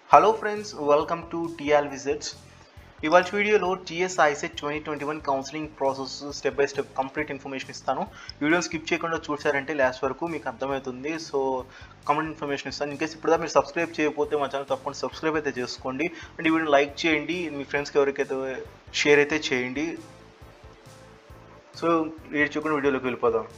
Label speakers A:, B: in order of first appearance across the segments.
A: hello friends welcome to TL visits ఇవాళ వీడియోలో TS ICET twenty twenty one counselling process step by step complete information ఇస్తాను video skip చేయకుండా చూసారంటే last వరకు మీకు అర్థమవుతుంది సో కంప్లీట్ ఇన్ఫర్మేషన్ ఇస్తాను ఇన్కేస్ ఇప్పుడు మీరు సబ్స్క్రైబ్ చేయకపోతే మా ఛానల్ తప్పకుండా సబ్స్క్రైబ్ అయితే చేసుకోండి అండ్ ఈ వీడియో లైక్ చేయండి మీ ఫ్రెండ్స్కి ఎవరికైతే షేర్ అయితే చేయండి సో లేట్ చేయకుండా వీడియోలోకి వెళ్ళిపోదాం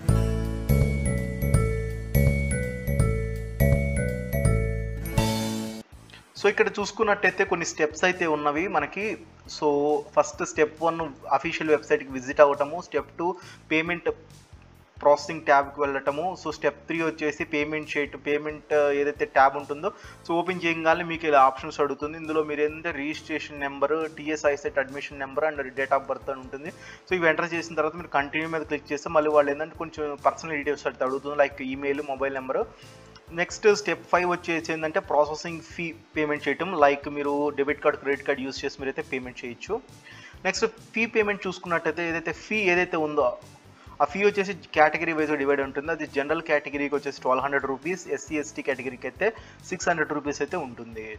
A: సో ఇక్కడ చూసుకున్నట్టయితే కొన్ని స్టెప్స్ అయితే ఉన్నవి మనకి so first step one official వెబ్సైట్కి విజిట్ అవ్వటము స్టెప్ టూ పేమెంట్ ప్రాసెసింగ్ ట్యాబ్కి వెళ్ళటము సో స్టెప్ త్రీ వచ్చేసి పేమెంట్ చేయటం పేమెంట్ ఏదైతే ట్యాబ్ ఉంటుందో సో ఓపెన్ చేయగానే మీకు ఇలా ఆప్షన్స్ అడుగుతుంది ఇందులో మీరు ఏంటంటే registration number TSI CET admission number and date of birth అని ఉంటుంది సో ఇవి ఎంటర్ చేసిన తర్వాత మీరు కంటిన్యూ మీద క్లిక్ చేస్తే మళ్ళీ వాళ్ళు ఏంటంటే కొంచెం పర్సనల్ డీటెయిల్స్ అయితే అడుగుతుంది like email mobile number next step five వచ్చేసి ఏంటంటే ప్రాసెసింగ్ ఫీ పేమెంట్ చేయటం లైక్ మీరు debit card credit card use చేసి మీరైతే పేమెంట్ చేయొచ్చు నెక్స్ట్ ఫీ పేమెంట్ చూసుకున్నట్టయితే ఏదైతే ఫీ ఏదైతే ఉందో ఆ ఫీ వచ్చేసి కేటగిరీ వైజ్ డివైడ్ ఉంటుంది అది జనరల్ కేటగిరీకి వచ్చేసి twelve hundred rupees SC ST కేటగిరీకి అయితే సిక్స్ హండ్రెడ్ రూపీస్ అయితే ఉంటుంది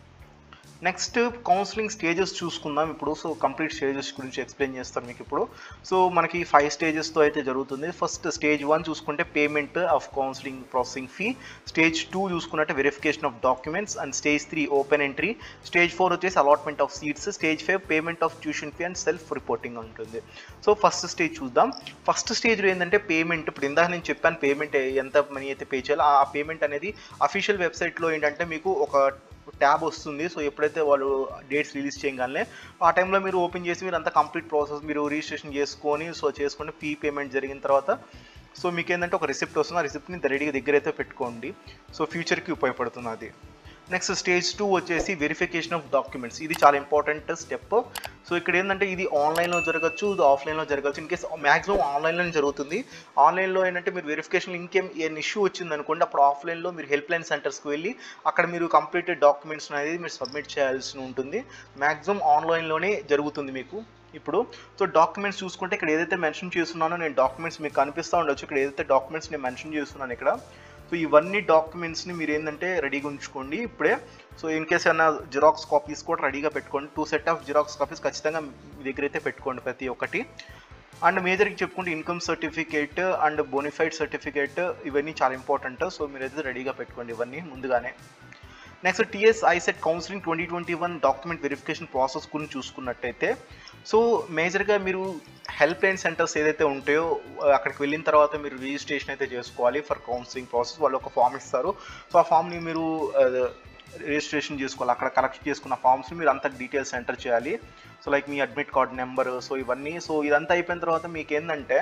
A: నెక్స్ట్ కౌన్సిలింగ్ స్టేజెస్ చూసుకుందాం ఇప్పుడు సో కంప్లీట్ స్టేజెస్ గురించి ఎక్స్ప్లెయిన్ చేస్తాను మీకు ఇప్పుడు సో మనకి ఫైవ్ స్టేజెస్తో అయితే జరుగుతుంది ఫస్ట్ స్టేజ్ వన్ చూసుకుంటే payment of counselling processing fee stage two చూసుకున్నట్టే verification of documents and stage three open entry stage four వచ్చేసి allotment of seats stage five payment of tuition fee and self reporting ఉంటుంది so first stage చూద్దాం first స్టేజ్లో ఏంటంటే payment ఇప్పుడు ఇందాక నేను చెప్పాను పేమెంట్ ఎంత మనీ అయితే పే చేయాలో ఆ పేమెంట్ అనేది అఫీషియల్ వెబ్సైట్లో ఏంటంటే మీకు ఒక ట్యాబ్ వస్తుంది సో ఎప్పుడైతే వాళ్ళు డేట్స్ రిలీజ్ చేయగానే ఆ టైంలో మీరు ఓపెన్ చేసి మీరు అంతా కంప్లీట్ ప్రాసెస్ మీరు రిజిస్ట్రేషన్ చేసుకొని సో చేసుకుని ఫీ పేమెంట్ జరిగిన తర్వాత సో మీకు ఏంటంటే ఒక రిసిప్ట్ వస్తుంది ఆ రిసిప్ట్ని రెడీగా దగ్గర అయితే పెట్టుకోండి సో ఫ్యూచర్కి ఉపయోగపడుతుంది అది నెక్స్ట్ స్టేజ్ టూ వచ్చేసి వెరిఫికేషన్ ఆఫ్ డాక్యుమెంట్స్ ఇది చాలా ఇంపార్టెంట్ స్టెప్ సో ఇక్కడ ఏంటంటే ఇది ఆన్లైన్లో జరగచ్చు ఇది ఆఫ్లైన్లో జరగచ్చు ఇన్ కేస్ మ్యాక్సిమం ఆన్లైన్లోనే జరుగుతుంది ఆన్లైన్లో ఏంటంటే మీరు వెరిఫికేషన్ ఇంకేం ఏం ఇష్యూ వచ్చింది అనుకోండి అప్పుడు ఆఫ్లైన్లో మీరు హెల్ప్ లైన్ సెంటర్స్కి వెళ్ళి అక్కడ మీరు కంప్లీటెడ్ డాక్యుమెంట్స్ అనేది మీరు సబ్మిట్ చేయాల్సి ఉంటుంది మ్యాక్సిమం ఆన్లైన్లోనే జరుగుతుంది మీకు ఇప్పుడు సో డాక్యుమెంట్స్ చూసుకుంటే ఇక్కడ ఏదైతే మెన్షన్ చేస్తున్నానో నేను డాక్యుమెంట్స్ మీకు కనిపిస్తూ ఉండొచ్చు ఇక్కడ ఏదైతే డాక్యుమెంట్స్ నేను మెన్షన్ చేస్తున్నాను ఇక్కడ సో ఇవన్నీ డాక్యుమెంట్స్ని మీరు ఏంటంటే రెడీగా ఉంచుకోండి ఇప్పుడే సో ఇన్ కేస్ ఏమైనా జిరాక్స్ కాపీస్ కూడా రెడీగా పెట్టుకోండి two set of xerox copies ఖచ్చితంగా మీ దగ్గర అయితే పెట్టుకోండి ప్రతి ఒక్కటి అండ్ మేజర్కి చెప్పుకుంటే income certificate and bonafide certificate ఇవన్నీ చాలా ఇంపార్టెంట్ సో మీరైతే రెడీగా పెట్టుకోండి ఇవన్నీ ముందుగానే next TS ICET counselling twenty twenty one document verification process గురించి చూసుకున్నట్టయితే సో మేజర్గా మీరు హెల్ప్ లైన్ సెంటర్స్ ఏదైతే ఉంటాయో అక్కడికి వెళ్ళిన తర్వాత మీరు రిజిస్ట్రేషన్ అయితే చేసుకోవాలి ఫర్ కౌన్సిలింగ్ ప్రాసెస్ వాళ్ళు ఒక ఫామ్ ఇస్తారు సో ఆ ఫామ్ని మీరు రిజిస్ట్రేషన్ చేసుకోవాలి అక్కడ కలెక్ట్ చేసుకున్న ఫామ్స్ని మీరు అంత డీటెయిల్స్ ఎంటర్ చేయాలి సో లైక్ మీ అడ్మిట్ కార్డ్ నెంబర్ సో ఇవన్నీ సో ఇదంతా అయిపోయిన తర్వాత మీకు ఏంటంటే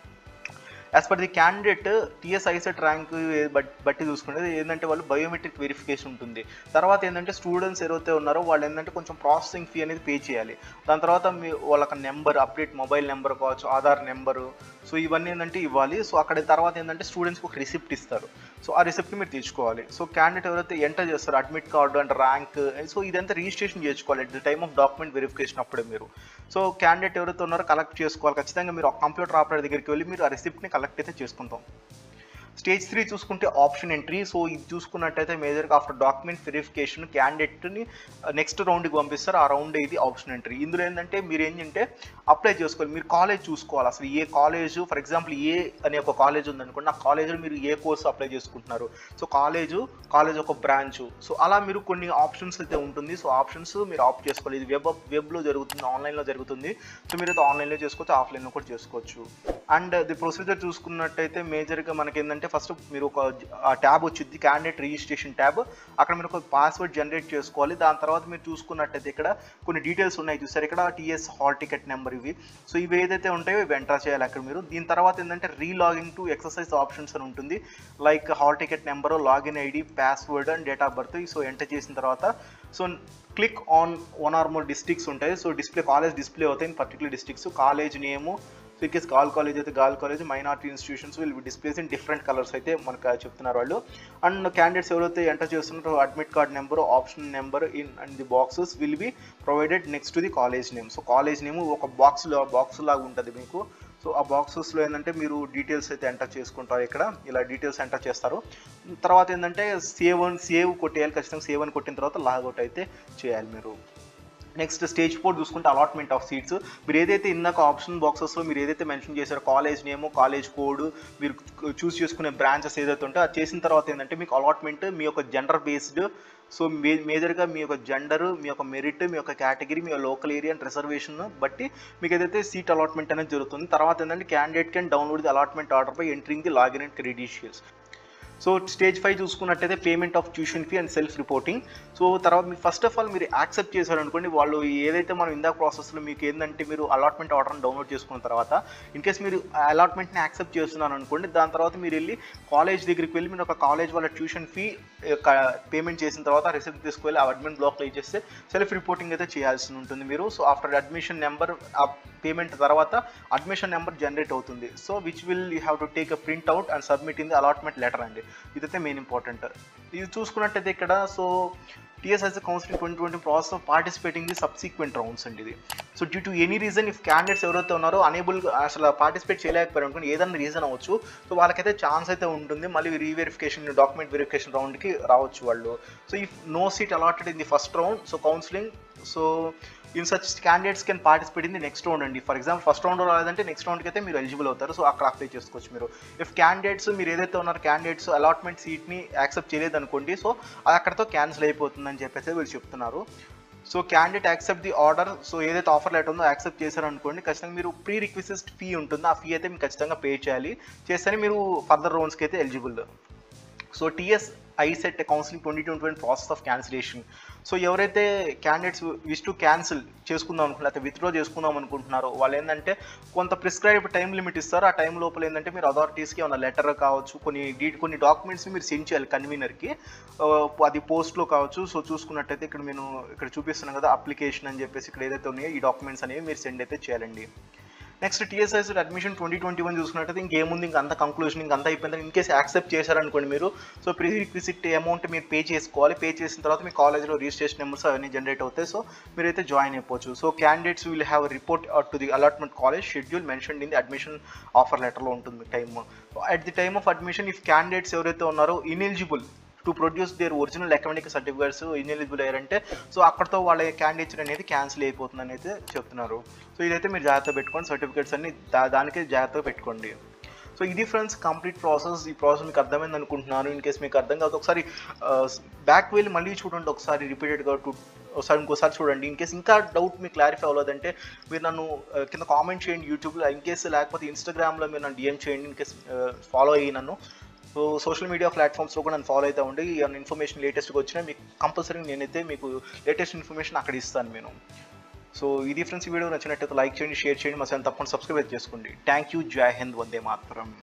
A: as per the candidate TS ICET rank బట్టి చూసుకుంటే ఏంటంటే వాళ్ళు బయోమెట్రిక్ వెరిఫికేషన్ ఉంటుంది తర్వాత ఏంటంటే స్టూడెంట్స్ ఎవరైతే ఉన్నారో వాళ్ళు ఏంటంటే కొంచెం ప్రాసెసింగ్ ఫీ అనేది పే చేయాలి దాని తర్వాత మీ వాళ్ళకి నెంబర్ అప్డేట్ మొబైల్ నెంబర్ కావచ్చు ఆధార్ నెంబరు సో ఇవన్నీ ఏంటంటే ఇవ్వాలి సో అక్కడ తర్వాత ఏంటంటే స్టూడెంట్స్కి ఒక రిసిప్ట్ ఇస్తారు సో ఆ రిసిప్ట్ని మీరు తెచ్చుకోవాలి సో క్యాండిడేట్ ఎవరైతే ఎంటర్ చేస్తారో admit card and rank so ఇదంతా రిజిస్ట్రేషన్ చేసుకోవాలి at the time of document verification అప్పుడే మీరు సో క్యాండిడేట్ ఎవరైతే ఉన్నారో కలెక్ట్ చేసుకోవాలి ఖచ్చితంగా మీరు కంప్యూటర్ ఆపరేటర్ దగ్గరికి వెళ్ళి మీరు ఆ రిసిప్ట్ని కలెక్ట్ అయితే చేసుకుంటాం స్టేజ్ త్రీ చూసుకుంటే ఆప్షన్ ఎంట్రీ సో ఇది చూసుకున్నట్టయితే మేజర్గా ఆఫ్టర్ డాక్యుమెంట్ వెరిఫికేషన్ క్యాండిడేట్ని నెక్స్ట్ రౌండ్కి పంపిస్తారు ఆ రౌండ్ ఇది ఆప్షన్ ఎంట్రీ ఇందులో ఏంటంటే మీరు ఏంటంటే అప్లై చేసుకోవాలి మీరు కాలేజ్ చూసుకోవాలి అసలు ఏ కాలేజ్ ఫర్ ఎగ్జాంపుల్ ఏ అనే ఒక కాలేజ్ ఉందనుకోండి ఆ కాలేజ్లో మీరు ఏ కోర్సు అప్లై చేసుకుంటున్నారు సో కాలేజ్ కాలేజ్ ఒక బ్రాంచ్ సో అలా మీరు కొన్ని ఆప్షన్స్ అయితే ఉంటుంది సో ఆప్షన్స్ మీరు ఆప్ట్ చేసుకోవాలి ఇది వెబ్ వెబ్లో జరుగుతుంది ఆన్లైన్లో జరుగుతుంది సో మీరు అయితే ఆన్లైన్లో చేసుకోవచ్చు ఆఫ్లైన్లో కూడా చేసుకోవచ్చు అండ్ ది ప్రొసీజర్ చూసుకున్నట్టయితే మేజర్గా మనకి ఏంటంటే ఫస్ట్ మీరు ఒక ట్యాబ్ వచ్చింది క్యాండిడేట్ రిజిస్ట్రేషన్ ట్యాబ్ అక్కడ మీరు ఒక పాస్వర్డ్ జనరేట్ చేసుకోవాలి దాని తర్వాత మీరు చూసుకున్నట్టయితే ఇక్కడ కొన్ని డీటెయిల్స్ ఉన్నాయి చూసారు ఇక్కడ టీఎస్ హాల్ టికెట్ నెంబర్ ఇవి సో ఇవి ఏదైతే ఉంటాయో ఇవి ఎంటర్ చేయాలి అక్కడ మీరు దీని తర్వాత ఏంటంటే రీలాగింగ్ టు ఎక్సర్సైజ్ ఆప్షన్స్ అని ఉంటుంది like hall ticket number login ID password and date of birth so enter చేసిన తర్వాత so click on one or more districts ఉంటాయి సో డిస్ప్లే కాలేజ్ డిస్ప్లే అవుతాయి particular districts college name so in case girls college అయితే girls college minority institutions will displays in different colours అయితే మనకు చెప్తున్నారు వాళ్ళు and candidates ఎవరైతే enter చేస్తున్నారో admit card number option number in and the boxes will be provided next to the college name so college name ఒక బాక్స్లో box లాగా ఉంటుంది మీకు సో సో ఆ బాక్సెస్లో ఏంటంటే మీరు డీటెయిల్స్ అయితే ఎంటర్ చేసుకుంటారు ఇక్కడ ఇలా డీటెయిల్స్ ఎంటర్ చేస్తారు తర్వాత ఏంటంటే సేవ్ అని సేవ్ కొట్టేయాలి ఖచ్చితంగా సేవ్ అని కొట్టిన తర్వాత లాగౌట్ అయితే చేయాలి మీరు నెక్స్ట్ స్టేజ్ ఫోర్ చూసుకుంటే అలాట్మెంట్ ఆఫ్ సీట్స్ మీరు ఏదైతే ఇందాక ఆప్షన్ బాక్సెస్లో మీరు ఏదైతే మెన్షన్ చేశారో కాలేజ్ నేమ్ కాలేజ్ కోడ్ మీరు చూస్ చేసుకునే బ్రాంచెస్ ఏదైతే ఉంటే అది చేసిన తర్వాత ఏంటంటే మీకు అలాట్మెంట్ మీ యొక్క జెండర్ బేస్డ్ సో మే మేజర్గా మీ యొక్క జెండర్ మీ యొక్క మెరిట్ మీ యొక్క కేటగిరీ మీ లోకల్ ఏరియా అండ్ రిజర్వేషన్ బట్టి మీకు ఏదైతే సీట్ అలాట్మెంట్ అనేది జరుగుతుంది తర్వాత ఏంటంటే candidate can download the allotment order by entering the login and credentials so stage five చూసుకున్నట్టయితే payment of tuition fee and self reporting so తర్వాత మీరు ఫస్ట్ ఆఫ్ ఆల్ మీరు యాక్సెప్ట్ చేశారనుకోండి వాళ్ళు ఏదైతే మనం ఇందాక ప్రాసెస్లో మీకు ఏంటంటే మీరు అలాట్మెంట్ ఆర్డర్ని డౌన్లోడ్ చేసుకున్న తర్వాత ఇన్ కేస్ మీరు అలాట్మెంట్ని యాక్సెప్ట్ చేస్తున్నారు అనుకోండి దాని తర్వాత మీరు వెళ్ళి కాలేజ్ దగ్గరికి వెళ్ళి మీరు ఒక కాలేజ్ వాళ్ళ ట్యూషన్ ఫీ పేమెంట్ చేసిన తర్వాత రిసిప్ట్ తీసుకువెళ్ళి ఆ అడ్మిన్ బ్లాక్లో ఇచ్చేస్తే సెల్ఫ్ రిపోర్టింగ్ అయితే చేయాల్సి ఉంటుంది మీరు సో ఆఫ్టర్ అడ్మిషన్ నెంబర్ ఆ పేమెంట్ తర్వాత అడ్మిషన్ నెంబర్ జనరేట్ అవుతుంది so which will you have to take a print out and submit in the allotment letter అండి ఇదైతే మెయిన్ ఇంపార్టెంట్ ఇది చూసుకున్నట్టయితే ఇక్కడ so TSS counselling twenty twenty process of participating the subsequent rounds అండి ఇది so due to any reason if candidates ఎవరైతే ఉన్నారో unable అసలు పార్టిసిపేట్ చేయలేకపోయారు అనుకోండి ఏదైనా రీజన్ అవ్వచ్చు సో వాళ్ళకైతే ఛాన్స్ అయితే ఉంటుంది మళ్ళీ రీవెరిఫికేషన్ డాక్యుమెంట్ వెరిఫికేషన్ రౌండ్కి రావచ్చు వాళ్ళు so if no seat allotted in the first round so counselling so in such candidates can participate in the next round అండి ఫర్ ఎగ్జాంపుల్ ఫస్ట్ రౌండ్ రాలేదంటే నెక్స్ట్ రౌండ్కి అయితే మీరు ఎలిజిబుల్ అవుతారు సో అక్కడ అప్లై చేసుకోవచ్చు మీరు ఇఫ్ క్యాండిడేట్స్ మీరు ఏదైతే ఉన్నారో క్యాండిడేట్స్ అలాట్మెంట్ సీట్ని యాక్సెప్ట్ చేయలేదు అనుకోండి సో అది అక్కడతో క్యాన్సిల్ అయిపోతుందని చెప్పేసి వీళ్ళు చెప్తున్నారు so candidate accept the order so ఏదైతే ఆఫర్ లెటర్ ఉందో యాక్సెప్ట్ చేశారనుకోండి ఖచ్చితంగా మీరు ప్రీ రిక్వెస్ట్ ఫీ ఉంటుంది ఆ ఫీ అయితే మీకు ఖచ్చితంగా పే చేయాలి చేస్తేనే మీరు ఫర్దర్ రౌండ్స్కి అయితే eligible so TS ICET counselling twenty twenty twenty process of cancellation so ఎవరైతే క్యాండిడేట్స్ విష్ టు క్యాన్సిల్ చేసుకుందాం అనుకుంటున్నారు లేకపోతే విత్డ్రా చేసుకుందాం అనుకుంటున్నారో వాళ్ళు ఏంటంటే కొంత ప్రిస్క్రైబ్ టైం లిమిట్ ఇస్తారు ఆ టైం లోపల ఏంటంటే మీరు అథారిటీస్కి ఏమైనా లెటర్ కావచ్చు కొన్ని డీ కొన్ని డాక్యుమెంట్స్ మీరు సెండ్ చేయాలి కన్వీనర్కి అది పోస్ట్లో కావచ్చు సో చూసుకున్నట్టయితే ఇక్కడ నేను ఇక్కడ చూపిస్తున్నాను కదా అప్లికేషన్ అని చెప్పేసి ఇక్కడ ఏదైతే ఉన్నాయో ఈ డాక్యుమెంట్స్ అనేవి మీరు సెండ్ అయితే చేయాలండి next TS ICET admission twenty twenty one చూసుకున్నట్టయితే ఇంకేముంది ఇంకా అంత కంక్లూజన్ ఇంకా అంతా అయిపోయింది ఇన్ కేసు యాక్సెప్ట్ చేశారనుకోండి మీరు సో ప్రీ రిక్విజిట్ అమౌంట్ మీరు పే చేసుకోవాలి పే చేసిన తర్వాత మీ కాలేజ్లో రిజిస్ట్రేషన్ నెంబర్స్ అవన్నీ జనరేట్ అవుతాయి సో మీరైతే జాయిన్ అయిపోవచ్చు so candidates will have report to the allotment college schedule mention in the admission offer లెటర్లో ఉంటుంది time at the time of admission if candidates ఎవరైతే ఉన్నారో ineligible to produce their original academic certificates ineligible అయ్యారంటే so అక్కడతో వాళ్ళ candidates అనేది cancel అయిపోతుందని అయితే చెప్తున్నారు సో ఇదైతే మీరు జాగ్రత్త పెట్టుకోండి సర్టిఫికేట్స్ అన్ని దా దానికే జాగ్రత్తగా పెట్టుకోండి సో ఇది ఫ్రెండ్స్ కంప్లీట్ ప్రాసెస్ ఈ ప్రాసెస్ మీకు అర్థమైంది అనుకుంటున్నాను ఇన్ కేస్ మీకు అర్థం కాదు ఒకసారి బ్యాక్ వెళ్ళి మళ్ళీ చూడండి ఒకసారి రిపీటెడ్గా టూ ఒకసారి ఇంకోసారి చూడండి ఇన్ కేస్ ఇంకా డౌట్ మీకు క్లారిఫై అవ్వలేదంటే మీరు నన్ను కింద కామెంట్ చేయండి యూట్యూబ్లో ఇన్ కేస్ లేకపోతే ఇన్స్టాగ్రామ్లో మీరు నన్ను డిఎం చేయండి ఇన్ కేస్ ఫాలో అయ్యి నన్ను సో సోషల్ మీడియా ప్లాట్ఫామ్స్లో కూడా నన్ను ఫాలో అవుతూ ఉండి ఏమైనా ఇన్ఫర్మేషన్ లేటెస్ట్గా వచ్చినా మీకు కంపల్సరీ నేనైతే మీకు లేటెస్ట్ ఇన్ఫర్మేషన్ అక్కడ ఇస్తాను నేను సో ఇది ఫ్రెండ్స్ ఈ వీడియో నచ్చినట్టయితే లైక్ చేయండి షేర్ చేయండి మా తప్పకుండా సబ్స్క్రైబ్ చేసుకోండి థ్యాంక్ యూ జై హింద్ వందే మాత్రం